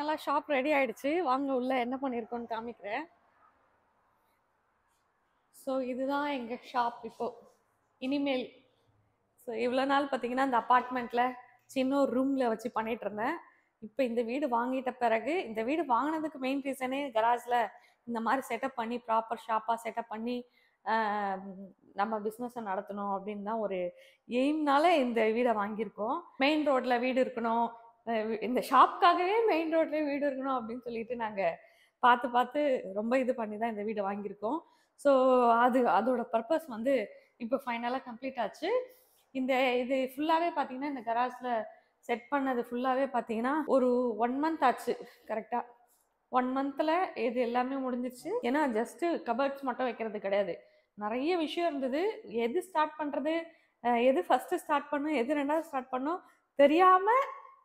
ஃபைனலாக shop ready ஆயிடுச்சு வாங்க உள்ள என்ன பண்ணியிருக்கோன்னு காமிக்கிறேன் ஸோ இதுதான் எங்கள் ஷாப் இப்போ இனிமேல் ஸோ இவ்வளோ நாள் பார்த்தீங்கன்னா இந்த அப்பார்ட்மெண்ட்டில் சின்ன ஒரு ரூமில் வச்சு பண்ணிட்டு இருந்தேன் இப்போ இந்த வீடு வாங்கிட்ட பிறகு இந்த வீடு வாங்கினதுக்கு மெயின் ரீசனே கராஜில் இந்த மாதிரி செட்டப் பண்ணி ப்ராப்பர் ஷாப்பாக செட்டப் பண்ணி ஆஹ், நம்ம பிஸ்னஸை நடத்தணும் அப்படின்னு தான் ஒரு எய்ம்னால இந்த வீடை வாங்கியிருக்கோம் மெயின் ரோட்டில் வீடு இருக்கணும் அஹ் வி- இந்த ஷாப்க்காகவே மெயின் ரோட்லேயே வீடு இருக்கணும் அப்படின்னு சொல்லிட்டு நாங்கள் பார்த்து பார்த்து ரொம்ப இது பண்ணி தான் இந்த வீடை வாங்கியிருக்கோம் ஸோ அது அதோட பர்பஸ் வந்து இப்போ ஃபைனலாக கம்ப்ளீட் ஆச்சு இந்த இது ஃபுல்லாகவே பார்த்தீங்கன்னா இந்த கராஜில் செட் பண்ணது ஃபுல்லாகவே பார்த்தீங்கன்னா ஒரு ஒன் மந்த் ஆச்சு கரெக்டாக ஒன் மந்தில் இது எல்லாமே முடிஞ்சிருச்சு ஏன்னா ஜஸ்ட்டு கபர்ட்ஸ் மட்டும் வைக்கிறது கிடையாது நிறைய விஷயம் இருந்தது எது ஸ்டார்ட் பண்ணுறது எது ஃபஸ்ட்டு ஸ்டார்ட் பண்ணும் எது ரெண்டாவது ஸ்டார்ட் பண்ணும் தெரியாமல்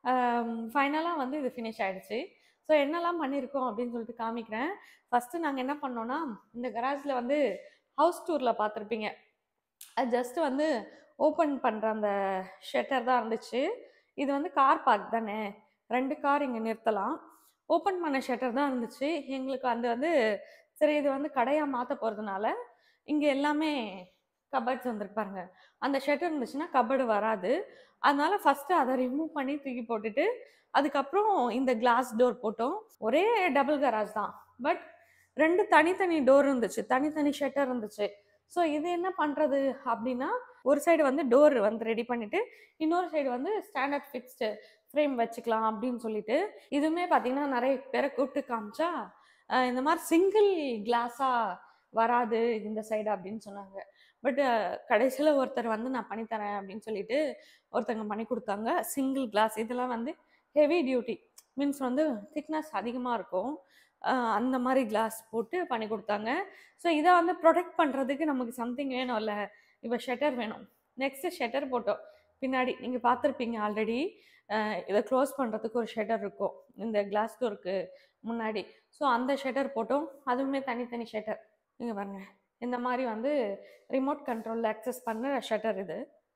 ஃபைனலாக வந்து இது ஃபினிஷ் ஆயிடுச்சு ஸோ என்னெல்லாம் பண்ணியிருக்கோம் அப்படின்னு சொல்லிட்டு காமிக்கிறேன் ஃபஸ்ட்டு நாங்கள் என்ன பண்ணோன்னா இந்த கராஜில் வந்து ஹவுஸ் டூரில் பார்த்துருப்பீங்க அது ஜஸ்ட்டு வந்து ஓப்பன் பண்ணுற அந்த ஷட்டர் தான் இருந்துச்சு இது வந்து கார் பார்க் தானே ரெண்டு கார் இங்கே நிறுத்தலாம் ஓப்பன் பண்ண ஷட்டர் தான் இருந்துச்சு எங்களுக்கு அந்த வந்து சரி இது வந்து கடையாக மாற்ற போகிறதுனால இங்கே எல்லாமே கபர்ட்ஸ் வந்திருக்கு பாருங்க அந்த ஷட்டர் இருந்துச்சுன்னா கபர்டு வராது அதனால ஃபஸ்ட்டு அதை ரிமூவ் பண்ணி தூக்கி போட்டுட்டு அதுக்கப்புறம் இந்த கிளாஸ் டோர் போட்டோம் ஒரே டபுள் கராஜ் தான் பட் ரெண்டு தனித்தனி டோர் இருந்துச்சு தனித்தனி ஷட்டர் இருந்துச்சு ஸோ இது என்ன பண்ணுறது அப்படின்னா ஒரு சைடு வந்து டோர் வந்து ரெடி பண்ணிட்டு இன்னொரு சைடு வந்து ஸ்டாண்டர்ட் ஃபிக்ஸ்டு ஃப்ரேம் வச்சுக்கலாம் அப்படின்னு சொல்லிட்டு இதுவுமே பார்த்தீங்கன்னா நிறைய பேரை கூப்பிட்டு காமிச்சா அஹ் இந்த மாதிரி சிங்கிள் கிளாஸாக வராது இந்த சைடு அப்படின்னு சொன்னாங்க பட் கடைசியில் ஒருத்தர் வந்து நான் பண்ணித்தரேன் அப்படின்னு சொல்லிட்டு ஒருத்தங்க பண்ணி கொடுத்தாங்க சிங்கிள் கிளாஸ் இதெல்லாம் வந்து ஹெவி டியூட்டி மீன்ஸ் வந்து திக்னஸ் அதிகமாக இருக்கும் அஹ் அந்த மாதிரி கிளாஸ் போட்டு பண்ணி கொடுத்தாங்க ஸோ இதை வந்து ப்ரொடெக்ட் பண்ணுறதுக்கு நமக்கு சம்திங் வேணும்ல இப்போ ஷட்டர் வேணும் நெக்ஸ்ட்டு ஷட்டர் போட்டோம் பின்னாடி நீங்கள் பார்த்துருப்பீங்க ஆல்ரெடி இதை க்ளோஸ் பண்ணுறதுக்கு ஒரு ஷட்டர் இருக்கும் இந்த கிளாஸ் டோருக்கு முன்னாடி ஸோ அந்த ஷட்டர் போட்டோம் அதுவுமே தனித்தனி ஷட்டர் இங்கே பாருங்க இந்த மாதிரி வந்து ரிமோட் கண்ட்ரோலில் அக்சஸ் பண்ண ஷட்டர் இது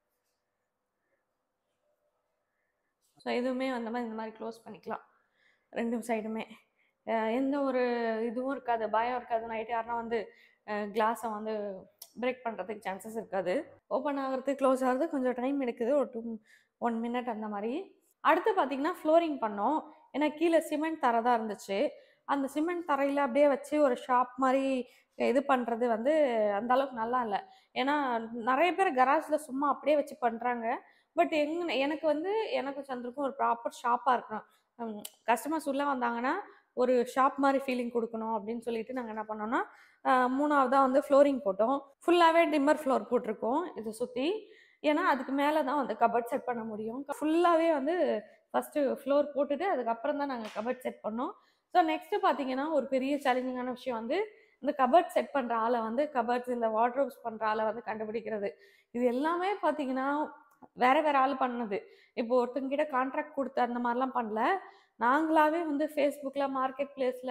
ஸோ இதுவுமே அந்த மாதிரி இந்த மாதிரி க்ளோஸ் பண்ணிக்கலாம் ரெண்டு சைடுமே அஹ் எந்த ஒரு இதுவும் இருக்காது பயம் இருக்காது நைட் யாருன்னா வந்து கிளாஸை வந்து பிரேக் பண்ணுறதுக்கு சான்சஸ் இருக்காது ஓப்பன் ஆகிறது க்ளோஸ் ஆகிறது கொஞ்சம் டைம் எடுக்குது ஒரு டூ ஒன் மினிட் அந்த மாதிரி அடுத்து பார்த்தீங்கன்னா ஃப்ளோரிங் பண்ணோம் ஏன்னா கீழே சிமெண்ட் தரை தான் இருந்துச்சு அந்த சிமெண்ட் தரையில் அப்படியே வச்சு ஒரு ஷாப் மாதிரி இது பண்ணுறது வந்து அந்த அளவுக்கு நல்லா இல்லை ஏன்னா நிறைய பேர் கராஜில் சும்மா அப்படியே வச்சு பண்ணுறாங்க பட் எங்க எனக்கு வந்து எனக்கும் சந்திருக்கும் ஒரு ப்ராப்பர் ஷாப்பாக இருக்கணும் கஸ்டமர்ஸ் உள்ளே வந்தாங்கன்னா ஒரு ஷாப் மாதிரி ஃபீலிங் கொடுக்கணும் அப்படின்னு சொல்லிட்டு நாங்கள் என்ன பண்ணோம்னா அஹ், மூணாவதாக வந்து ஃப்ளோரிங் போட்டோம் ஃபுல்லாகவே டிம்மர் ஃப்ளோர் போட்டிருக்கோம் இதை சுற்றி ஏன்னா அதுக்கு மேலே தான் வந்து கபட் செட் பண்ண முடியும் ஃபுல்லாகவே வந்து ஃபஸ்ட்டு ஃப்ளோர் போட்டுட்டு அதுக்கப்புறம் தான் நாங்கள் கபட் செட் பண்ணோம் ஸோ நெக்ஸ்ட்டு பார்த்தீங்கன்னா ஒரு பெரிய சேலஞ்சிங்கான விஷயம் வந்து இந்த கபர்ட் செட் பண்ணுற ஆளை வந்து கபர்ட்ஸ் இந்த வார்ட்ரோப்ஸ் பண்ணுற ஆளை வந்து கண்டுபிடிக்கிறது இது எல்லாமே பார்த்தீங்கன்னா வேற வேற ஆள் பண்ணது இப்போ ஒருத்தங்கிட்ட கான்ட்ராக்ட் கொடுத்து அந்த மாதிரிலாம் பண்ணல நாங்களாவே வந்து ஃபேஸ்புக்கில் மார்க்கெட் பிளேஸில்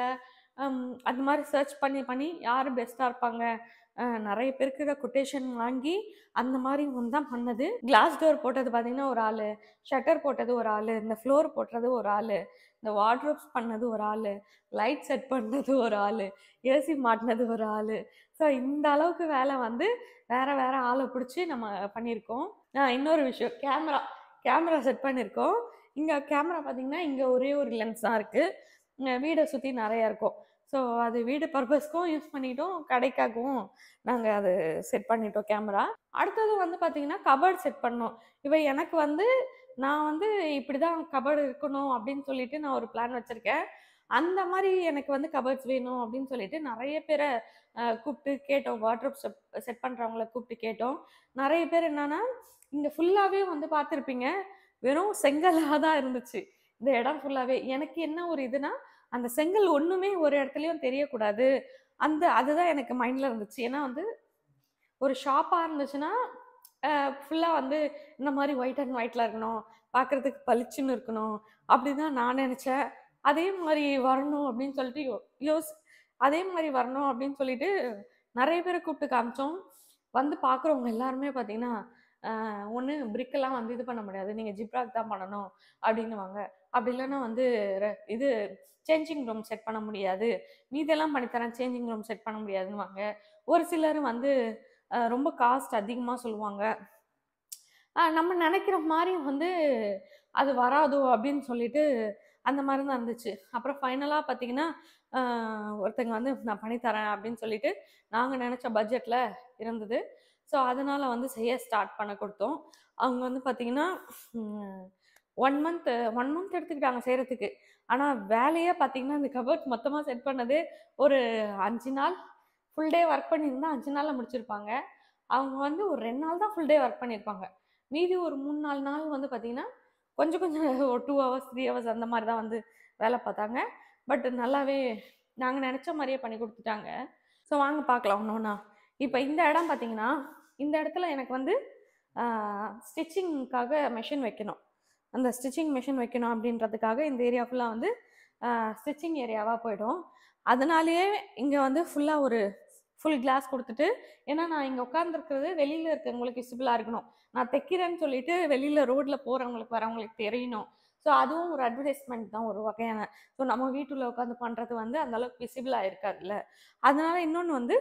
அந்த மாதிரி சர்ச் பண்ணி பண்ணி யார் பெஸ்ட்டாக இருப்பாங்க அஹ் நிறைய பேருக்கு கொட்டேஷன் வாங்கி அந்த மாதிரி ஒன்று தான் பண்ணது கிளாஸ் டோர் போட்டது பார்த்தீங்கன்னா ஒரு ஆள் ஷட்டர் போட்டது ஒரு ஆள் இந்த ஃப்ளோர் போட்டது ஒரு ஆள் இந்த வார்ட்ரோப்ஸ் பண்ணது ஒரு ஆள் லைட் செட் பண்ணது ஒரு ஆள் ஏசி மாட்டினது ஒரு ஆள் ஸோ இந்த அளவுக்கு வேலை வந்து வேற வேற ஆளை பிடிச்சி நம்ம பண்ணியிருக்கோம் ஆ, இன்னொரு விஷயம் கேமரா கேமரா செட் பண்ணியிருக்கோம் இங்கே கேமரா பார்த்தீங்கன்னா இங்கே ஒரே ஒரு லென்ஸ் தான் இருக்குது வீடை சுற்றி நிறையா இருக்கும் ஸோ அது வீடு பர்பஸ்க்கும் யூஸ் பண்ணிட்டோம் கடைக்காகவும் நாங்கள் அது செட் பண்ணிட்டோம் கேமரா அடுத்தது வந்து பார்த்தீங்கன்னா கபர்ட் செட் பண்ணோம் இப்போ எனக்கு வந்து நான் வந்து இப்படி தான் கபர்டு இருக்கணும் அப்படின்னு சொல்லிட்டு நான் ஒரு பிளான் வச்சுருக்கேன் அந்த மாதிரி எனக்கு வந்து கபர்ட்ஸ் வேணும் அப்படின்னு சொல்லிட்டு நிறைய பேரை அஹ், கூப்பிட்டு கேட்டோம் வாட்ரூப் செட் செட் பண்ணுறவங்கள கூப்பிட்டு கேட்டோம் நிறைய பேர் என்னன்னா இங்கே ஃபுல்லாகவே வந்து பார்த்துருப்பீங்க வெறும் செங்கலாக தான் இருந்துச்சு இந்த இடம் ஃபுல்லாகவே எனக்கு என்ன ஒரு இதுனா அந்த செங்கல் ஒன்றுமே ஒரு இடத்துலையும் தெரியக்கூடாது அந்த அதுதான் எனக்கு மைண்டில் இருந்துச்சு ஏன்னா வந்து ஒரு ஷாப்பாக இருந்துச்சுன்னா ஃபுல்லாக வந்து இந்த மாதிரி ஒயிட் அண்ட் ஒயிட்டில் இருக்கணும் பார்க்குறதுக்கு பளிச்சுன்னு இருக்கணும் அப்படி தான் நான் நினச்சேன் அதே மாதிரி வரணும் அப்படின்னு சொல்லிட்டு யோ யோஸ் அதே மாதிரி வரணும் அப்படின்னு சொல்லிட்டு நிறைய பேரை கூப்பிட்டு காமிச்சோம் வந்து பார்க்குறவங்க எல்லாருமே பார்த்தீங்கன்னா ஒன்று பிரிக்கெல்லாம் வந்து இது பண்ண முடியாது நீங்கள் ஜிப்ராக் தான் பண்ணணும் அப்படின்னுவாங்க அப்படி இல்லைன்னா வந்து ர- இது சேஞ்சிங் ரூம் செட் பண்ண முடியாது மீதெல்லாம் பண்ணித்தரேன் சேஞ்சிங் ரூம் செட் பண்ண முடியாதுன்னுவாங்க ஒரு சிலர் வந்து அஹ், ரொம்ப காஸ்ட் அதிகமாக சொல்லுவாங்க அஹ், நம்ம நினைக்கிற மாதிரி வந்து அது வராதோ அப்படின்னு சொல்லிட்டு அந்த மாதிரி தான் இருந்துச்சு அப்புறம் ஃபைனலாக பார்த்தீங்கன்னா ஆஹ் ஒருத்தங்க வந்து நான் பண்ணித்தரேன் அப்படின்னு சொல்லிட்டு நாங்கள் நினச்ச பட்ஜெட்டில் இருந்தது ஸோ அதனால் வந்து செய்ய ஸ்டார்ட் பண்ண கொடுத்தோம் அவங்க வந்து பார்த்தீங்கன்னா ஒன் மந்த் ஒன் மந்த் எடுத்துக்கிட்டாங்க செய்கிறதுக்கு ஆனால் வேலையே பார்த்தீங்கன்னா இந்த கபர்ட் மொத்தமாக செட் பண்ணதே ஒரு அஞ்சு நாள் ஃபுல் டே ஒர்க் பண்ணியிருந்தா அஞ்சு நாளில் முடிச்சிருப்பாங்க அவங்க வந்து ஒரு ரெண்டு நாள் தான் ஃபுல் டே ஒர்க் பண்ணியிருப்பாங்க மீதி ஒரு மூணு நாலு நாள் வந்து பார்த்தீங்கன்னா கொஞ்சம் கொஞ்சம் ஒரு டூ ஹவர்ஸ் த்ரீ ஹவர்ஸ் அந்த மாதிரி தான் வந்து வேலை பார்த்தாங்க பட் நல்லாவே நாங்கள் நினச்ச மாதிரியே பண்ணி கொடுத்துட்டாங்க ஸோ வாங்க பார்க்கலாம் ஒன்று ஒன்றா இப்போ இந்த இடம் பார்த்தீங்கன்னா இந்த இடத்துல எனக்கு வந்து ஸ்டிச்சிங்க்காக மெஷின் வைக்கணும் அந்த ஸ்டிச்சிங் மெஷின் வைக்கணும் அப்படின்றதுக்காக இந்த ஏரியா ஃபுல்லாக வந்து ஸ்டிச்சிங் ஏரியாவாக போயிடும் அதனாலேயே இங்கே வந்து ஃபுல்லாக ஒரு ஃபுல் கிளாஸ் கொடுத்துட்டு ஏன்னா நான் இங்கே உட்காந்துருக்கிறது வெளியில் இருக்கவங்களுக்கு விசிபிளாக இருக்கணும் நான் தைக்கிறேன்னு சொல்லிட்டு வெளியில் ரோட்டில் போகிறவங்களுக்கு வரவங்களுக்கு தெரியணும் ஸோ அதுவும் ஒரு அட்வர்டைஸ்மெண்ட் தான் ஒரு வகையான ஸோ நம்ம வீட்டுல உட்காந்து பண்ணுறது வந்து அந்த அளவுக்கு விசிபிளாக இருக்காதுல்ல அதனால இன்னொன்று வந்து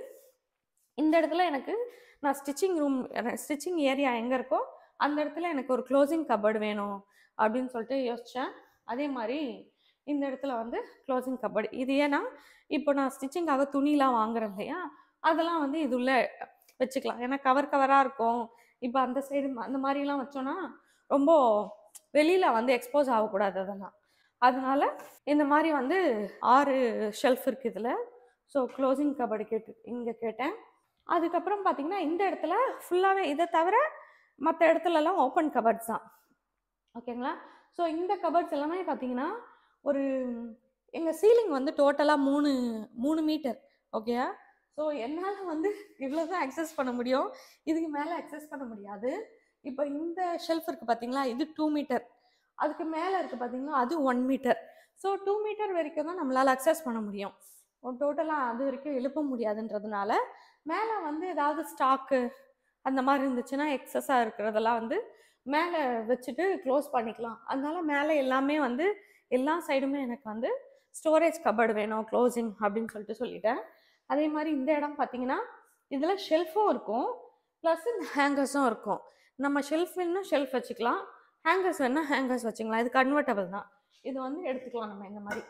இந்த இடத்துல எனக்கு நான் ஸ்டிச்சிங் ரூம் ஸ்டிச்சிங் ஏரியா எங்கே இருக்கோ அந்த இடத்துல எனக்கு ஒரு க்ளோசிங் கபர்டு வேணும் அப்படின்னு சொல்லிட்டு யோசித்தேன் அதே மாதிரி இந்த இடத்துல வந்து க்ளோசிங் கபர்டு இது ஏன்னா இப்போ நான் ஸ்டிச்சிங்காக துணிலாம் வாங்குறேன் இல்லையா அதெல்லாம் வந்து இது உள்ள வச்சுக்கலாம் ஏன்னா கவர் கவராக இருக்கும் இப்போ அந்த சைடு அந்த மாதிரிலாம் வச்சோன்னா ரொம்ப வெளியில் வந்து எக்ஸ்போஸ் ஆகக்கூடாது அதெல்லாம் அதனால இந்த மாதிரி வந்து ஆறு ஷெல்ஃப் இருக்குது இதில் ஸோ க்ளோசிங் கபடி கேட்டு இங்கே கேட்டேன் அதுக்கப்புறம் பார்த்தீங்கன்னா இந்த இடத்துல ஃபுல்லாகவே இதை தவிர மற்ற இடத்துலலாம் ஓப்பன் கபர்ட்ஸ் தான் ஓகேங்களா ஸோ இந்த கபர்ட்ஸ் எல்லாமே பார்த்தீங்கன்னா ஒரு எங்கள் சீலிங் வந்து டோட்டலாக மூணு மூணு மீட்டர் ஓகேயா ஸோ என்னால் வந்து இவ்வளோ தான் அக்சஸ் பண்ண முடியும் இதுக்கு மேலே அக்சஸ் பண்ண முடியாது இப்போ இந்த ஷெல்ஃப் இருக்குது பார்த்தீங்களா இது டூ மீட்டர் அதுக்கு மேலே இருக்குது பார்த்தீங்களா அது one meter so two meter வரைக்கும் தான் நம்மளால் அக்சஸ் பண்ண முடியும் டோட்டலாக அது வரைக்கும் எழுப்ப முடியாதுன்றதுனால மேலே வந்து ஏதாவது ஸ்டாக்கு அந்த மாதிரி இருந்துச்சுன்னா எக்ஸஸாக இருக்கிறதெல்லாம் வந்து மேலே வச்சுட்டு க்ளோஸ் பண்ணிக்கலாம் அதனால மேலே எல்லாமே வந்து எல்லா சைடுமே எனக்கு வந்து ஸ்டோரேஜ் கபர்டு வேணும் க்ளோசிங் அப்படின்னு சொல்லிட்டு சொல்லிட்டேன் அதே மாதிரி இந்த இடம் பார்த்தீங்கன்னா இதில் ஷெல்ஃபும் இருக்கும் ப்ளஸ் இந்த ஹேங்கர்ஸும் இருக்கும் நம்ம ஷெல்ஃப் வேணும்னா ஷெல்ஃப் வச்சுக்கலாம் ஹேங்கர்ஸ் வேணா ஹேங்கர்ஸ் வச்சுக்கலாம் இது கன்வெர்ட்டபிள் தான் இது வந்து எடுத்துக்கலாம் நம்ம இந்த மாதிரி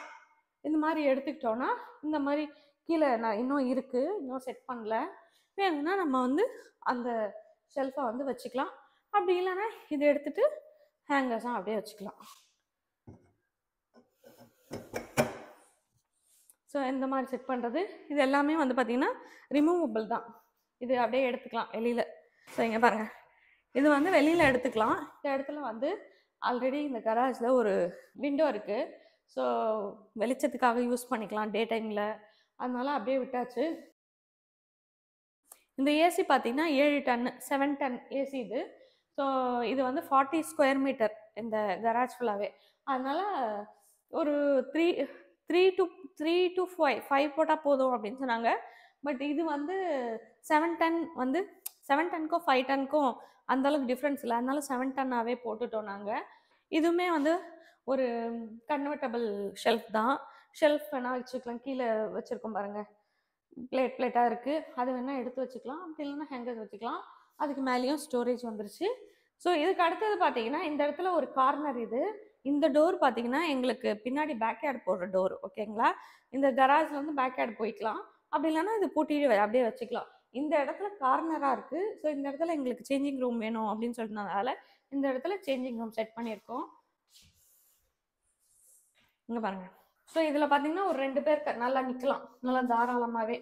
இந்த மாதிரி எடுத்துக்கிட்டோன்னா இந்த மாதிரி கீழே நான் இன்னும் இருக்குது இன்னும் செட் பண்ணல வேணும்னா நம்ம வந்து அந்த ஷெல்ஃபை வந்து வச்சுக்கலாம் அப்படி இல்லைன்னா இதை எடுத்துட்டு ஹேங்கர்ஸும் அப்படியே வச்சுக்கலாம் ஸோ இந்த மாதிரி செட் பண்ணுறது இது எல்லாமே வந்து பார்த்திங்கன்னா ரிமூவபிள் தான் இது அப்படியே எடுத்துக்கலாம் வெளியில் ஸோ இங்கே பாருங்கள் இது வந்து வெளியில் எடுத்துக்கலாம் இந்த இடத்துல வந்து ஆல்ரெடி இந்த கராஜில் ஒரு விண்டோ இருக்குது ஸோ வெளிச்சத்துக்காக யூஸ் பண்ணிக்கலாம் டே டைமில் அதனால அப்படியே விட்டாச்சு இந்த ஏசி பார்த்தீங்கன்னா ஏழு டன் செவன் டன் ஏசி இது ஸோ இது வந்து ஃபார்ட்டி ஸ்கொயர் மீட்டர் இந்த கராஜ் ஃபுல்லாகவே அதனால் ஒரு three three two three two five five போட்டால் போதும் அப்படின்னு சொன்னாங்க பட் இது வந்து செவன் டன் வந்து செவன் டன்க்கும் ஃபைவ் டன்க்கும் அந்த அளவுக்கு டிஃப்ரென்ஸ் இல்லை அதனால செவன் டன்னாகவே போட்டுட்டோம் நாங்கள் இதுவுமே வந்து ஒரு கன்வெர்ட்டபிள் ஷெல்ஃப் தான் ஷெல்ஃப் வேணால் வச்சுக்கலாம் கீழே வச்சுருக்கோம் பாருங்கள் பிளேட் பிளேட்டாக இருக்குது அது வேணால் எடுத்து வச்சுக்கலாம் அப்படி இல்லைன்னா ஹேங்கர்ஸ் வச்சுக்கலாம் அதுக்கு மேலேயும் ஸ்டோரேஜ் வந்துருச்சு ஸோ இதுக்கு அடுத்தது பார்த்தீங்கன்னா இந்த இடத்துல ஒரு கார்னர் இது இந்த டோர் பார்த்தீங்கன்னா எங்களுக்கு பின்னாடி பேக் யார்டு போடுற டோர் ஓகேங்களா இந்த கராஜில் வந்து பேக் யார்டு போய்க்கலாம் அப்படி இல்லைன்னா இது பூட்டிட்டு வ- அப்படியே வச்சுக்கலாம் இந்த இடத்துல கார்னராக இருக்குது ஸோ இந்த இடத்துல எங்களுக்கு சேஞ்சிங் ரூம் வேணும் அப்படின்னு சொல்லிட்டனால இந்த இடத்துல சேஞ்சிங் ரூம் செட் பண்ணியிருக்கோம் இங்கே பாருங்க ஸோ இதில் பார்த்தீங்கன்னா ஒரு ரெண்டு பேர் க- நல்லா நிற்கலாம் நல்லா தாராளமாகவே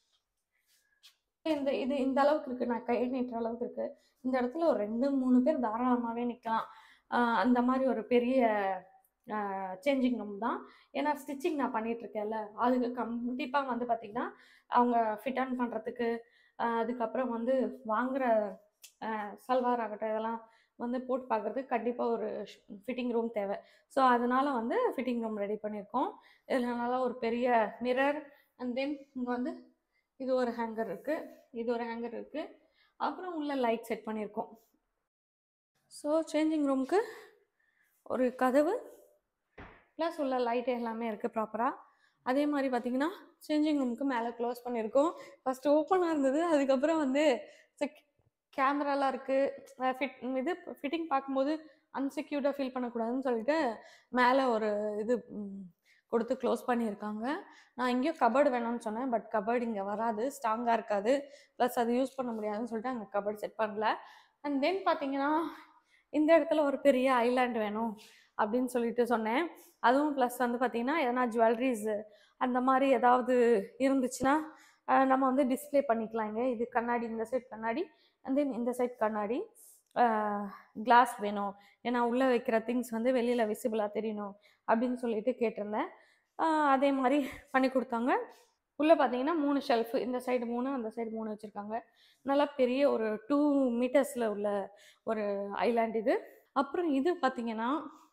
இந்த இது இந்த அளவுக்கு இருக்குது நான் கை நீட்டுற அளவுக்கு இருக்குது இந்த இடத்துல ஒரு ரெண்டு மூணு பேர் தாராளமாகவே நிற்கலாம் அந்த மாதிரி ஒரு பெரிய சேஞ்சிங் ரூம் தான் ஏன்னா ஸ்டிச்சிங் நான் பண்ணிட்டு இருக்கேன்ல அதுக்கு கண்டிப்பாக வந்து பார்த்திங்கன்னா அவங்க ஃபிட் ஆன் பண்ணுறதுக்கு அதுக்கப்புறம் வந்து வாங்குற சல்வார் ஆகட்டும் இதெல்லாம் வந்து போட்டு பார்க்குறதுக்கு கண்டிப்பாக ஒரு ஃபிட்டிங் ரூம் தேவை ஸோ அதனால வந்து ஃபிட்டிங் ரூம் ரெடி பண்ணியிருக்கோம் இதில் நல்லா ஒரு பெரிய மிரர் அண்ட் தென் இங்கே வந்து இது ஒரு ஹேங்கர் இருக்குது இது ஒரு ஹேங்கர் இருக்குது அப்புறம் உள்ள லைட் செட் பண்ணியிருக்கோம் ஸோ சேஞ்சிங் ரூமுக்கு ஒரு கதவு ப்ளஸ் உள்ள லைட் எல்லாமே இருக்குது ப்ராப்பராக அதே மாதிரி பார்த்தீங்கன்னா சேஞ்சிங் ரூமுக்கு மேலே க்ளோஸ் பண்ணியிருக்கோம் ஃபஸ்ட்டு ஓப்பனாக இருந்தது அதுக்கப்புறம் வந்து கேமராலாம் இருக்குது ஃபிட் இது ஃபிட்டிங் பார்க்கும்போது அன்செக்யூர்டாக ஃபீல் பண்ணக்கூடாதுன்னு சொல்லிட்டு மேலே ஒரு இது ம், கொடுத்து க்ளோஸ் பண்ணியிருக்காங்க நான் எங்கேயோ கபர்டு வேணும்னு சொன்னேன் பட் கபர்டு இங்கே வராது ஸ்ட்ராங்காக இருக்காது ப்ளஸ் அது யூஸ் பண்ண முடியாதுன்னு சொல்லிட்டு அங்கே கபர்டு செட் பண்ணல அண்ட் தென் பார்த்தீங்கன்னா இந்த இடத்துல ஒரு பெரிய ஐலாண்ட் வேணும் அப்படின்னு சொல்லிட்டு சொன்னேன் அதுவும் ப்ளஸ் வந்து பார்த்தீங்கன்னா எதனா ஜுவல்லரிஸ் அந்த மாதிரி ஏதாவது இருந்துச்சுன்னா அஹ், நம்ம வந்து டிஸ்ப்ளே பண்ணிக்கலாங்க இது கண்ணாடி இந்த சைட் கண்ணாடி அண்ட் தென் இந்த சைட் கண்ணாடி கிளாஸ் வேணும் ஏன்னா உள்ளே வைக்கிற திங்ஸ் வந்து வெளியில் விசிபிளாக தெரியணும் அப்படின்னு சொல்லிட்டு கேட்டிருந்தேன் அஹ், அதே மாதிரி பண்ணி கொடுத்தாங்க உள்ளே பார்த்தீங்கன்னா மூணு ஷெல்ஃபு இந்த சைடு மூணு அந்த சைடு மூணு வச்சுருக்காங்க நல்லா பெரிய ஒரு டூ மீட்டர்ஸில் உள்ள ஒரு ஐலாண்ட் இது அப்புறம் இது பார்த்தீங்கன்னா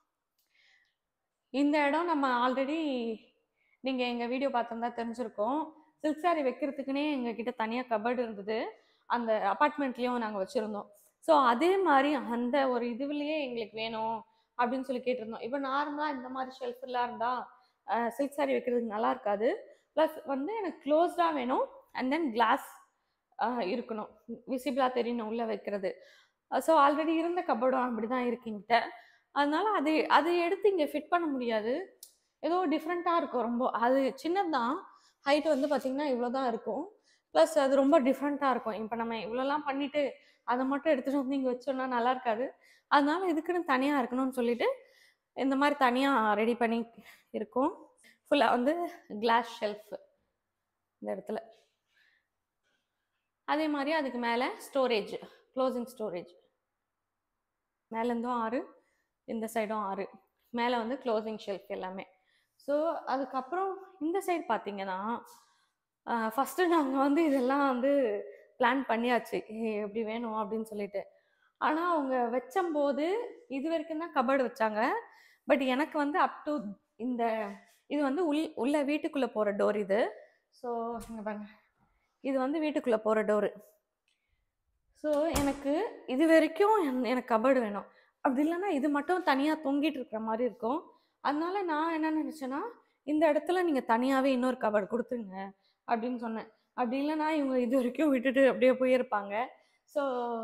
இந்த இடம் நம்ம ஆல்ரெடி நீங்கள் எங்கள் வீடியோ பார்த்துருந்தா தெரிஞ்சிருக்கோம் சில்க் சாரி வைக்கிறதுக்குனே எங்ககிட்ட தனியாக கபர்டு இருந்தது அந்த அப்பார்ட்மெண்ட்லேயும் நாங்கள் வச்சுருந்தோம் ஸோ அதே மாதிரி அந்த ஒரு இதுவிலேயே எங்களுக்கு வேணும் அப்படின்னு சொல்லி கேட்டிருந்தோம் இப்போ நார்மலாக இந்த மாதிரி ஷெல்ஃபெல்லாம் இருந்தால் சில்க் சாரி வைக்கிறதுக்கு நல்லா இருக்காது ப்ளஸ் வந்து எனக்கு க்ளோஸ்டாக வேணும் அண்ட் தென் கிளாஸ் இருக்கணும் விசிபிளாக தெரியணும் உள்ளே வைக்கிறது ஸோ ஆல்ரெடி இருந்த கபோர்டும் அப்படி தான் இருக்குங்கிட்ட அதனால அது அதை எடுத்து இங்கே ஃபிட் பண்ண முடியாது ஏதோ டிஃப்ரெண்ட்டாக இருக்கும் ரொம்ப அது சின்னது தான் ஹைட் வந்து பார்த்திங்கன்னா இவ்வளோ தான் இருக்கும் ப்ளஸ் அது ரொம்ப டிஃப்ரெண்ட்டாக இருக்கும் இப்போ நம்ம இவ்வளோலாம் பண்ணிவிட்டு அதை மட்டும் எடுத்துகிட்டு வந்து இங்கே வச்சோம்னா நல்லா இருக்காது அதனால இதுக்குன்னு தனியாக இருக்கணும்னு சொல்லிட்டு இந்த மாதிரி தனியாக ரெடி பண்ணி இருக்கும் ஃபுல்லாக வந்து கிளாஸ் ஷெல்ஃப் இந்த இடத்துல அதே மாதிரி அதுக்கு மேலே ஸ்டோரேஜ் க்ளோசிங் ஸ்டோரேஜ் மேலேருந்தும் ஆறு இந்த சைடும் ஆறு மேலே வந்து க்ளோசிங் ஷெல்ஃப் எல்லாமே ஸோ அதுக்கப்புறம் இந்த சைடு பார்த்தீங்கன்னா ஃபஸ்ட்டு நாங்கள் வந்து இதெல்லாம் வந்து பிளான் பண்ணியாச்சு ஏ, எப்படி வேணும் அப்படின்னு சொல்லிட்டு ஆனால் அவங்க வச்சம்போது இது வரைக்கும் தான் கபர்டு வச்சாங்க பட் எனக்கு வந்து அப் டு இந்த இது வந்து உள் உள்ள வீட்டுக்குள்ளே போகிற டோர் இது ஸோ இங்கே பாருங்க இது வந்து வீட்டுக்குள்ளே போகிற டோரு ஸோ எனக்கு இது வரைக்கும் என்- எனக்கு கபர்டு வேணும் அப்படி இல்லைன்னா இது மட்டும் தனியாக தொங்கிட்டு இருக்கிற மாதிரி இருக்கும் அதனால நான் என்ன நினச்சேன்னா இந்த இடத்துல நீங்கள் தனியாகவே இன்னொரு கபர்டு கொடுத்துருங்க அப்படின்னு சொன்னேன் அப்படி இல்லைன்னா இவங்க இது வரைக்கும் விட்டுட்டு அப்படியே போயிருப்பாங்க ஸோ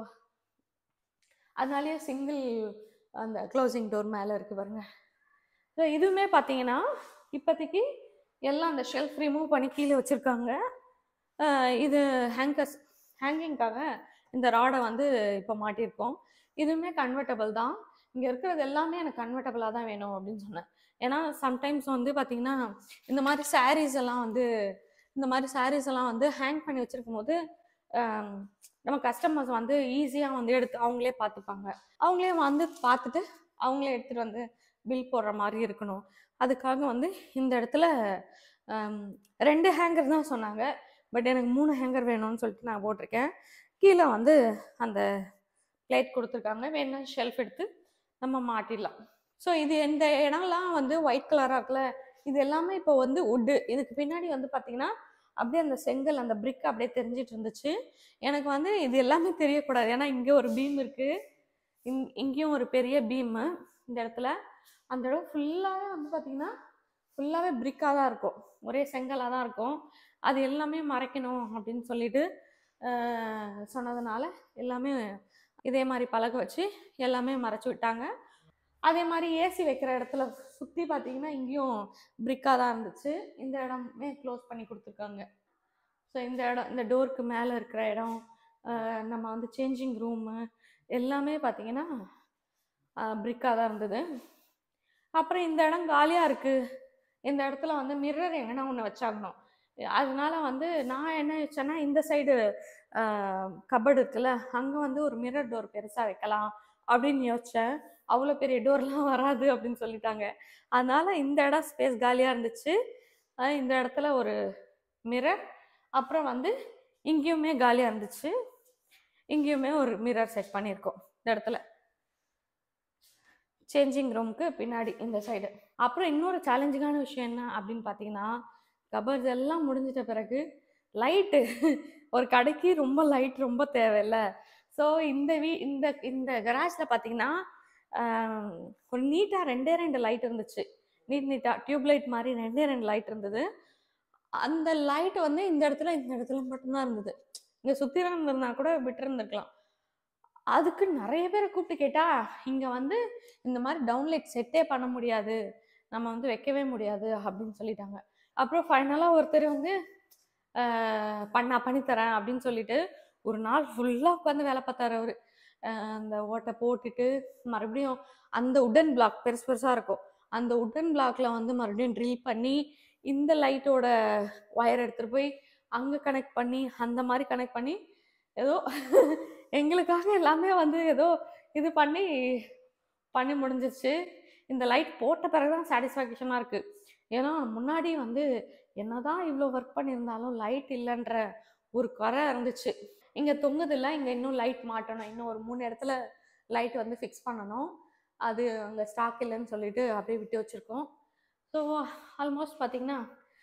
அதனாலேயே சிங்கிள் அந்த க்ளோசிங் டோர் மேலே இருக்குது பாருங்க ஸோ இதுவுமே பார்த்தீங்கன்னா இப்போதைக்கு எல்லாம் அந்த ஷெல்ஃப் ரிமூவ் பண்ணி கீழே வச்சுருக்காங்க இது ஹேங்கர்ஸ் ஹேங்கிங்காக இந்த ராடை வந்து இப்போ மாட்டியிருக்கோம் இதுவுமே கன்வெர்ட்டபிள் தான் இங்கே இருக்கிறது எல்லாமே எனக்கு கன்வெர்ட்டபிளாக தான் வேணும் அப்படின்னு சொன்னேன் ஏன்னா சம்டைம்ஸ் வந்து பார்த்திங்கன்னா இந்த மாதிரி சாரீஸ் எல்லாம் வந்து இந்த மாதிரி சாரீஸ் எல்லாம் வந்து ஹேங் பண்ணி வச்சிருக்கும் போது ஆம், நம்ம கஸ்டமர்ஸ் வந்து ஈஸியாக வந்து எடுத்து அவங்களே பார்த்துப்பாங்க அவங்களே வந்து பார்த்துட்டு அவங்களே எடுத்துகிட்டு வந்து பில் போடுற மாதிரி இருக்கணும் அதுக்காக வந்து இந்த இடத்துல ஆம், ரெண்டு ஹேங்கர் தான் சொன்னாங்க பட் எனக்கு மூணு ஹேங்கர் வேணும்னு சொல்லிட்டு நான் போட்டிருக்கேன் கீழே வந்து அந்த பிளேட் கொடுத்துருக்காங்க வேணா ஷெல்ஃப் எடுத்து நம்ம மாட்டிடலாம் ஸோ இது இந்த இடம்லாம் வந்து ஒயிட் கலராக இருக்குல்ல இது எல்லாமே இப்போ வந்து உட்டு இதுக்கு பின்னாடி வந்து பார்த்தீங்கன்னா அப்படியே அந்த செங்கல் அந்த பிரிக் அப்படியே தெரிஞ்சிட்டு இருந்துச்சு எனக்கு வந்து இது எல்லாமே தெரியக்கூடாது ஏன்னா இங்கே ஒரு பீம் இருக்குது இங் இங்கேயும் ஒரு பெரிய பீமு இந்த இடத்துல அந்த இடம் ஃபுல்லாகவே வந்து பார்த்தீங்கன்னா ஃபுல்லாகவே பிரிக்காக தான் இருக்கும் ஒரே செங்கலாக தான் இருக்கும் அது எல்லாமே மறைக்கணும் அப்படின்னு சொல்லிட்டு ஆஹ், சொன்னதுனால எல்லாமே இதே மாதிரி பழக வச்சு எல்லாமே மறைச்சு விட்டாங்க அதே மாதிரி ஏசி வைக்கிற இடத்துல சுற்றி பார்த்தீங்கன்னா இங்கேயும் பிரிக்காக தான் இருந்துச்சு இந்த இடமே க்ளோஸ் பண்ணி கொடுத்துருக்காங்க ஸோ இந்த இடம் இந்த டோருக்கு மேலே இருக்கிற இடம் ஆஹ், நம்ம வந்து சேஞ்சிங் ரூமு எல்லாமே பார்த்தீங்கன்னா பிரிக்காக தான் இருந்தது அப்புறம் இந்த இடம் காலியாக இருக்குது இந்த இடத்துல வந்து மிரர் எங்கன்னா ஒன்று வச்சாகணும் அதனால வந்து நான் என்ன யோசிச்சேன்னா இந்த சைடு கபடு இருக்குல்ல அங்கே வந்து ஒரு மிரர் டோர் பெருசாக வைக்கலாம் அப்படின்னு யோசித்தேன் அவ்வளோ பெரிய டோர்லாம் வராது அப்படின்னு சொல்லிட்டாங்க அதனால இந்த இடம் ஸ்பேஸ் காலியாக இருந்துச்சு அஹ் இந்த இடத்துல ஒரு மிரர் அப்புறம் வந்து இங்கேயுமே காலியாக இருந்துச்சு இங்கேயுமே ஒரு மிரர் செட் பண்ணியிருக்கோம் இந்த இடத்துல சேஞ்சிங் ரூமுக்கு பின்னாடி இந்த சைடு அப்புறம் இன்னொரு சேலஞ்சிங்கான விஷயம் என்ன அப்படின்னு பார்த்தீங்கன்னா கபர்ஸ் எல்லாம் முடிஞ்சிட்ட பிறகு லைட்டு ஒரு கடைக்கு ரொம்ப லைட் ரொம்ப தேவையில்ல ஸோ இந்த வீ இந்த இந்த கராஜில் பார்த்தீங்கன்னா ஆஹ், ஒரு நீட்டாக ரெண்டே ரெண்டு லைட் இருந்துச்சு நீட் நீட்டாக டியூப் லைட் மாதிரி ரெண்டே ரெண்டு லைட் இருந்தது அந்த லைட் வந்து இந்த இடத்துல இந்த இடத்துல மட்டும்தான் இருந்தது இங்கே சுற்றி இருந்திருந்தா கூட விட்டுருந்துருக்கலாம் அதுக்கு நிறைய பேரை கூப்பிட்டு கேட்டா இங்கே வந்து இந்த மாதிரி டவுன்லைட் செட்டே பண்ண முடியாது நம்ம வந்து வைக்கவே முடியாது அப்படின்னு சொல்லிட்டாங்க அப்புறம் ஃபைனலாக ஒருத்தர் வந்து ஆஹ், பண்ணா பண்ணித்தரேன் அப்படின்னு சொல்லிட்டு ஒரு நாள் ஃபுல்லாக உட்காந்து வேலை பார்த்தாரு அவர் அந்த ஓட்டை போட்டுட்டு மறுபடியும் அந்த உடன் பிளாக் பெருசு பெருசாக இருக்கும் அந்த உடன் பிளாக்ல வந்து மறுபடியும் ட்ரில் பண்ணி இந்த லைட்டோட ஒயர் எடுத்துகிட்டு போய் அங்கே கனெக்ட் பண்ணி அந்த மாதிரி கனெக்ட் பண்ணி ஏதோ எங்களுக்காக எல்லாமே வந்து ஏதோ இது பண்ணி பண்ணி முடிஞ்சிருச்சு இந்த லைட் போட்ட பிறகு தான் சாட்டிஸ்ஃபேக்ஷனாக இருக்குது ஏன்னா முன்னாடி வந்து என்னதான் இவ்வளோ ஒர்க் பண்ணியிருந்தாலும் லைட் இல்லைன்ற ஒரு குறை இருந்துச்சு இங்கே தொங்குதில்ல இங்கே இன்னும் லைட் மாட்டணும் இன்னும் ஒரு மூணு இடத்துல லைட் வந்து ஃபிக்ஸ் பண்ணணும் அது அங்கே ஸ்டாக் இல்லைன்னு சொல்லிட்டு அப்படியே விட்டு வச்சுருக்கோம் ஸோ ஆல்மோஸ்ட் பார்த்தீங்கன்னா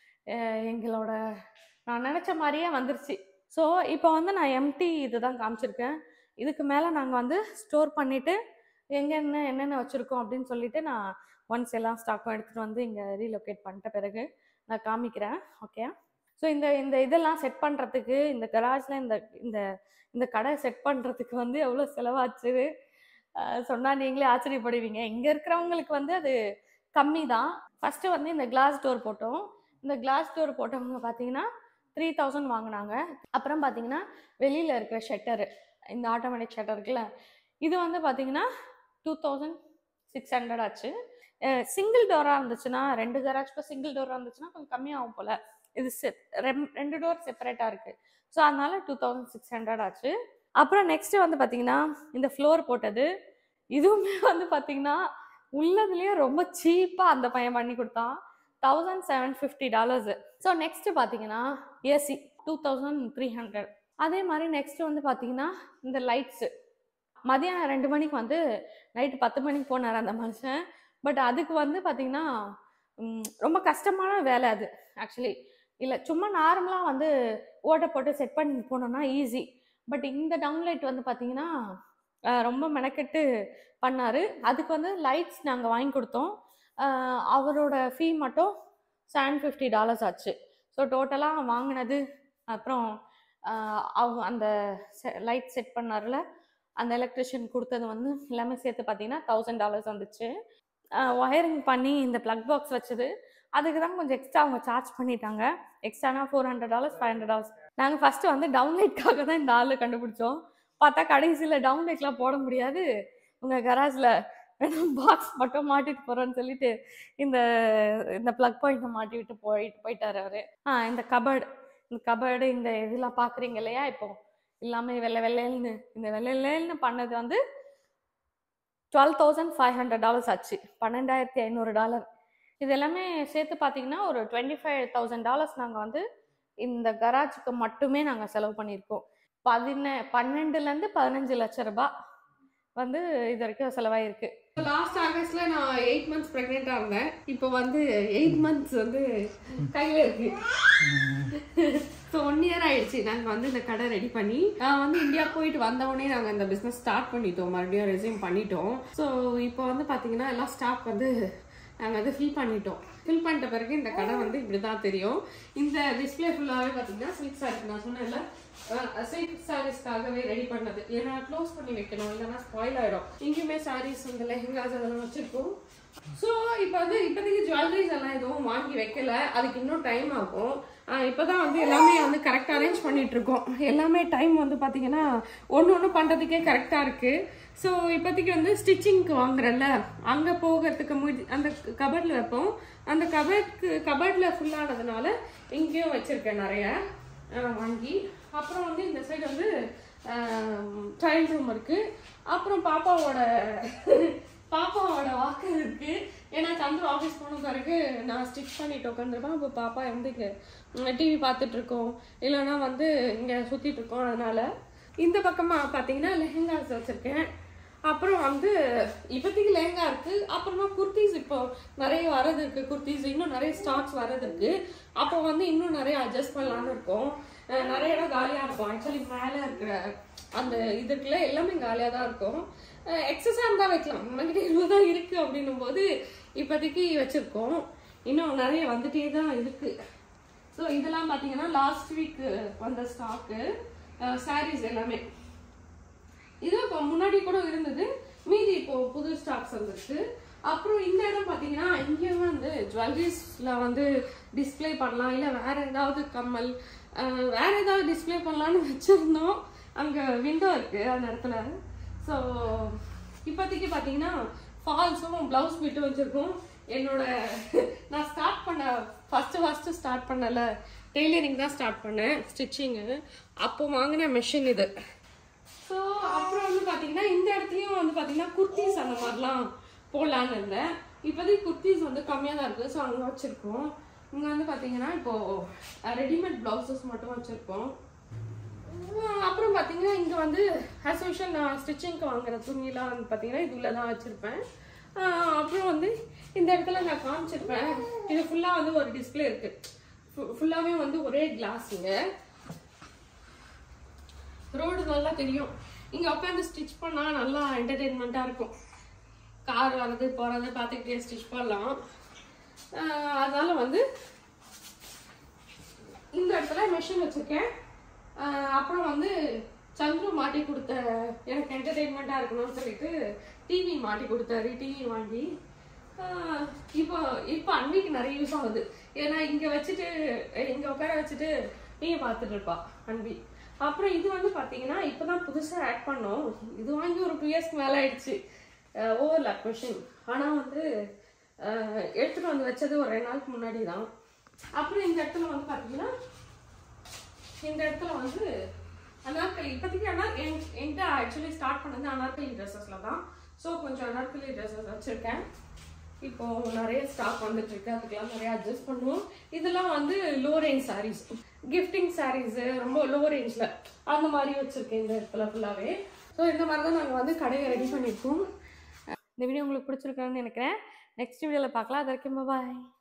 எங்களோட நான் நினச்ச மாதிரியே வந்துருச்சு ஸோ இப்போ வந்து நான் எம்டி இதுதான் காமிச்சிருக்கேன் இதுக்கு மேலே நாங்கள் வந்து ஸ்டோர் பண்ணிவிட்டு எங்கென்ன என்னென்ன வச்சுருக்கோம் அப்படின்னு சொல்லிட்டு நான் ஒன்ஸ் எல்லாம் ஸ்டாக்கும் எடுத்துகிட்டு வந்து இங்கே ரீலொகேட் பண்ணிட்ட பிறகு நான் காமிக்கிறேன் ஓகே ஸோ இந்த இந்த இதெல்லாம் செட் பண்ணுறதுக்கு இந்த கராஜில் இந்த இந்த இந்த கடை செட் பண்ணுறதுக்கு வந்து எவ்வளோ செலவாச்சு சொன்னால் நீங்களே ஆச்சரியப்படுவீங்க இங்கே இருக்கிறவங்களுக்கு வந்து அது கம்மி தான் ஃபஸ்ட்டு வந்து இந்த கிளாஸ் டோர் போட்டோம் இந்த கிளாஸ் டோர் போட்டவங்க பார்த்தீங்கன்னா த்ரீ தௌசண்ட் வாங்கினாங்க அப்புறம் பார்த்தீங்கன்னா வெளியில் இருக்கிற ஷட்டரு இந்த ஆட்டோமேட்டிக் ஷட்டர் இருக்குல்ல இது வந்து பார்த்தீங்கன்னா டூ தௌசண்ட் சிக்ஸ் ஹண்ட்ரட் ஆச்சு சிங்கிள் டோராக இருந்துச்சுன்னா ரெண்டு கராஜ்க்கு சிங்கிள் டோராக இருந்துச்சுன்னா கொஞ்சம் கம்மியாகும் போல் இது செப் ரெம் ரெண்டு டோர் செப்பரேட்டாக இருக்குது ஸோ அதனால டூ தௌசண்ட் சிக்ஸ் ஹண்ட்ரட் ஆச்சு அப்புறம் நெக்ஸ்ட் வந்து பார்த்தீங்கன்னா இந்த ஃப்ளோர் போட்டது இதுவுமே வந்து பார்த்தீங்கன்னா உள்ளதுலேயே ரொம்ப சீப்பாக அந்த பையன் பண்ணி கொடுத்தான் thousand seven fifty dollars so next பார்த்தீங்கன்னா AC two thousand three hundred அதே மாதிரி நெக்ஸ்ட் வந்து பார்த்தீங்கன்னா இந்த லைட்ஸு மதியானம் ரெண்டு மணிக்கு வந்து நைட்டு பத்து மணிக்கு போனார் அந்த மனுஷன் பட் அதுக்கு வந்து பார்த்தீங்கன்னா ம், ரொம்ப கஷ்டமான வேலை அது ஆக்சுவலி இல்லை சும்மா நார்மலாக வந்து ஓட்டை போட்டு செட் பண்ணி போனோம்னா ஈஸி பட் இந்த டவுன்லைட் வந்து பார்த்தீங்கன்னா அஹ், ரொம்ப மெனக்கெட்டு பண்ணார் அதுக்கு வந்து லைட்ஸ் நாங்கள் வாங்கி கொடுத்தோம் அஹ், அவரோட ஃபீ மட்டும் செவன் ஃபிஃப்டி டாலர்ஸ் ஆச்சு ஸோ டோட்டலாக வாங்கினது அப்புறம் அஹ், அவங்க அந்த லைட் செட் பண்ணார்ல அந்த எலக்ட்ரிஷியன் கொடுத்தது வந்து எல்லாமே சேர்த்து பார்த்தீங்கன்னா தௌசண்ட் டாலர்ஸ் வந்துச்சு ஒயரிங் பண்ணி இந்த ப்ளக் பாக்ஸ் வச்சது அதுக்கு தான் கொஞ்சம் எக்ஸ்ட்ரா அவங்க சார்ஜ் பண்ணிட்டாங்க எக்ஸ்ட்ரானா four hundred dollars five hundred dollars நாங்கள் ஃபஸ்ட்டு வந்து டவுன்லைட்காக தான் இந்த ஆளு கண்டுபிடிச்சோம் பார்த்தா கடைசியில் டவுன்லைட்லாம் போட முடியாது உங்கள் கராஜில் வேணும் பாக்ஸ் மட்டும் மாட்டிட்டு போகிறோன்னு சொல்லிட்டு இந்த இந்த ப்ளக் பாயிண்ட்டை மாட்டி விட்டு போயிட்டு போயிட்டார் அவர் ஆ இந்த கபர்டு இந்த கபர்டு இந்த இதெல்லாம் பார்க்குறீங்க இல்லையா இப்போ எல்லாமே வெள்ளை வெள்ளைன்னு இந்த வெள்ளை வெள்ளைன்னு பண்ணது வந்து twelve thousand five hundred dollars ஆச்சு பன்னெண்டாயிரத்தி ஐநூறு டாலர் இது எல்லாமே சேர்த்து பார்த்தீங்கன்னா ஒரு டுவெண்ட்டி ஃபைவ் தௌசண்ட் டாலர்ஸ் நாங்கள் வந்து இந்த கராஜுக்கு மட்டுமே நாங்கள் செலவு பண்ணியிருக்கோம் பதின பன்னெண்டுலேருந்து பதினஞ்சு லட்ச ரூபாய் வந்து இது வரைக்கும் செலவாயிருக்கு லாஸ்ட் ஆகஸ்ட்ல நான் எயிட் மந்த்ஸ் ப்ரெக்னெண்டா இருந்தேன் இப்போ வந்து எயிட் மந்த்ஸ் வந்து கையில இருக்கு ஸோ ஒன் இயர் ஆயிடுச்சு நாங்க வந்து இந்த கடை ரெடி பண்ணி நான் வந்து இந்தியா போயிட்டு வந்த உடனே நாங்க இந்த பிசினஸ் ஸ்டார்ட் பண்ணிட்டோம் மறுபடியும் ரெசியூம் பண்ணிட்டோம் ஸோ இப்போ வந்து பாத்தீங்கன்னா எல்லாம் ஸ்டாக் வந்து நாங்க வந்து ஃபில் பண்ணிட்டோம் ஃபில் பண்ணிட்ட பிறகு இந்த கடை வந்து இப்படிதான் தெரியும் இந்த டிஸ்பிளே ஃபுல்லாவே பாத்தீங்கன்னா சில்க் சாரி நான் சொன்னேன்ல சில்க் சாரீஸ்க்காகவே ரெடி பண்ணது ஏன்னா க்ளோஸ் பண்ணி வைக்கணும் இல்லைன்னா ஸ்பாயில் ஆயிடும் இங்கேயுமே சாரீஸ் இந்த லெஹங்காஸ் அதெல்லாம் வச்சிருக்கோம் ஸோ இப்போ வந்து இப்போதைக்கு ஜுவல்லரிஸ் எல்லாம் எதுவும் வாங்கி வைக்கல அதுக்கு இன்னும் டைம் ஆகும் ஆஹ் இப்பதான் வந்து எல்லாமே வந்து கரெக்டாக அரேஞ்ச் பண்ணிட்டு இருக்கோம் எல்லாமே டைம் வந்து பார்த்தீங்கன்னா ஒன்று ஒன்று பண்ணுறதுக்கே கரெக்டாக இருக்கு ஸோ இப்போதைக்கு வந்து ஸ்டிச்சிங்க்கு வாங்குறேன்ல அங்கே போகிறதுக்கு முடி அந்த கபர்டில் வைப்போம் அந்த கபர்ட்க்கு கபர்டில் ஃபுல்லானதுனால இங்கேயும் வச்சிருக்கேன் நிறைய ஆஹ் வாங்கி அப்புறம் வந்து இந்த சைடு வந்து சைல்ட் ரூம் இருக்கு அப்புறம் பாப்பாவோட பாப்பாவோட வாக்கர் இருக்கு ஏன்னா சந்திர ஆஃபீஸ் போன பிறகு நான் ஸ்டிச் பண்ணிட்டு உட்காந்துருப்பேன் அப்போ பாப்பா வந்து இங்கே டிவி பார்த்துட்டு இருக்கோம் இல்லைன்னா வந்து இங்கே சுற்றிட்டு இருக்கோம் அதனால இந்த பக்கமாக பார்த்தீங்கன்னா லெஹெங்காஸ் வச்சுருக்கேன் அப்புறம் வந்து இப்போதைக்கு லெஹங்கா இருக்கு அப்புறமா குர்த்திஸ் இப்போ நிறைய வரது இருக்கு குர்த்திஸ் இன்னும் நிறைய ஸ்டாக்ஸ் வரது இருக்கு அப்போ வந்து இன்னும் நிறைய அட்ஜஸ்ட் பண்ணலாம்னு இருக்கோம் அஹ் நிறைய இடம் காலியாக இருக்கும் ஆக்சுவலி மேலே இருக்கிற அந்த இதுக்குள்ள எல்லாமே காலியாக தான் இருக்கும் எக்ஸஸாக இருந்தால் வைக்கலாம் நம்மகிட்ட இவ்வளோ தான் இருக்குது அப்படின்னும் போது இப்போதைக்கு வச்சுருக்கோம் இன்னும் நிறைய வந்துட்டே தான் இருக்குது ஸோ இதெல்லாம் பார்த்தீங்கன்னா லாஸ்ட் வீக் வந்த ஸ்டாக்கு சாரீஸ் எல்லாமே இது இப்போ முன்னாடி கூட இருந்தது மீதி இப்போ புது ஸ்டாக்ஸ் வந்துருக்கு அப்புறம் இந்த இடம் பார்த்தீங்கன்னா இங்கேயும் வந்து ஜுவல்லரிஸ்ல வந்து டிஸ்ப்ளே பண்ணலாம் இல்லை வேற ஏதாவது கம்மல் அஹ், வேற ஏதாவது டிஸ்ப்ளே பண்ணலாம்னு வச்சிருந்தோம் அங்கே விண்டோ இருக்கு அந்த இடத்துல ஸோ இப்போதைக்கு பார்த்தீங்கன்னா ஃபால்ஸும் ப்ளவுஸ் பிட்டும் வச்சிருக்கோம் என்னோட நான் ஸ்டார்ட் பண்ண ஃபர்ஸ்ட் ஃபர்ஸ்ட் ஸ்டார்ட் பண்ணல டெய்லரிங் தான் ஸ்டார்ட் பண்ணேன் ஸ்டிச்சிங்கு அப்போ வாங்கின மெஷின் இது ஸோ அப்புறம் வந்து பார்த்தீங்கன்னா இந்த இடத்துலையும் வந்து பார்த்தீங்கன்னா குர்த்திஸ் அந்த மாதிரிலாம் போடலான்னு இருந்தேன் இப்போதைக்கு குர்த்திஸ் வந்து கம்மியாக தான் இருக்குது ஸோ அங்கே வச்சுருக்கோம் இங்கே வந்து பார்த்தீங்கன்னா இப்போது ரெடிமேட் ப்ளவுசஸ் மட்டும் வச்சுருக்கோம் அப்புறம் பார்த்தீங்கன்னா இங்கே வந்து ஆஸ் யூஷுவல் நான் ஸ்டிச்சிங்க்கு வாங்குற துணியெல்லாம் வந்து பார்த்தீங்கன்னா இது உள்ள தான் வச்சுருப்பேன் அப்புறம் வந்து இந்த இடத்துல நான் காமிச்சிருப்பேன் இது ஃபுல்லாக வந்து ஒரு டிஸ்பிளே இருக்குது ஃபுல்லாகவே வந்து ஒரே கிளாஸுங்க ரோடு நல்லா தெரியும் இங்க உட்காந்து ஸ்டிச் பண்ணா நல்லா என்டர்டெயின்மெண்ட்டா இருக்கும் கார் வர்றது போறது பார்த்துக்கிட்டே ஸ்டிச் பண்ணலாம் ஆஹ் அதனால வந்து இந்த இடத்துல மெஷின் வச்சிருக்கேன் ஆஹ் அப்புறம் வந்து சந்துரு மாட்டி கொடுத்த எனக்கு என்டர்டெயின்மெண்ட்டாக இருக்கணும்னு சொல்லிட்டு டிவி மாட்டி கொடுத்தாரு டிவி வாங்கி ஆஹ் இப்போ இப்போ அன்னைக்கு நிறைய யூஸ் ஆகுது ஏன்னா இங்கே வச்சுட்டு இங்கே உட்கார வச்சுட்டு டிவி பார்த்துட்டு இருப்பா அன்பி அப்புறம் இது வந்து பார்த்தீங்கன்னா இப்போ தான் புதுசாக ஆட் பண்ணோம் இது வாங்கி ஒரு டூ இயர்ஸ்க்கு மேலே ஆயிடுச்சு ஓவர் லேக் மிஷின் ஆனால் வந்து ஆஹ் எடுத்துட்டு வந்து வச்சது ஒரு ரெண்டு நாளுக்கு முன்னாடி தான் அப்புறம் இந்த இடத்துல வந்து பார்த்தீங்கன்னா இந்த இடத்துல வந்து அனார்கலி இப்போதைக்கு ஆனால் என்கிட்ட ஆக்சுவலி ஸ்டார்ட் பண்ணது அனார்கலி ட்ரெஸ்ஸஸ்ல தான் ஸோ கொஞ்சம் அனார்கலி ட்ரெஸ்ஸஸ் வச்சுருக்கேன் இப்போ நிறைய ஸ்டாக் வந்துட்டு இருக்கு அதுக்கெல்லாம் நிறைய அட்ஜஸ்ட் பண்ணுவோம் இதெல்லாம் வந்து low range sarees gifting sarees ரொம்ப லோ ரேஞ்சில் அந்த மாதிரி வச்சுருக்கேன் இந்த இடத்துல ஃபுல்லாகவே ஸோ இந்த மாதிரி தான் நாங்கள் வந்து கடையை ரெடி பண்ணியிருக்கோம் இந்த வீடியோ உங்களுக்கு பிடிச்சிருக்கான்னு நினைக்கிறேன் நெக்ஸ்ட் வீடியோவில் பார்க்கலாம் அது வரைக்கும் பாய்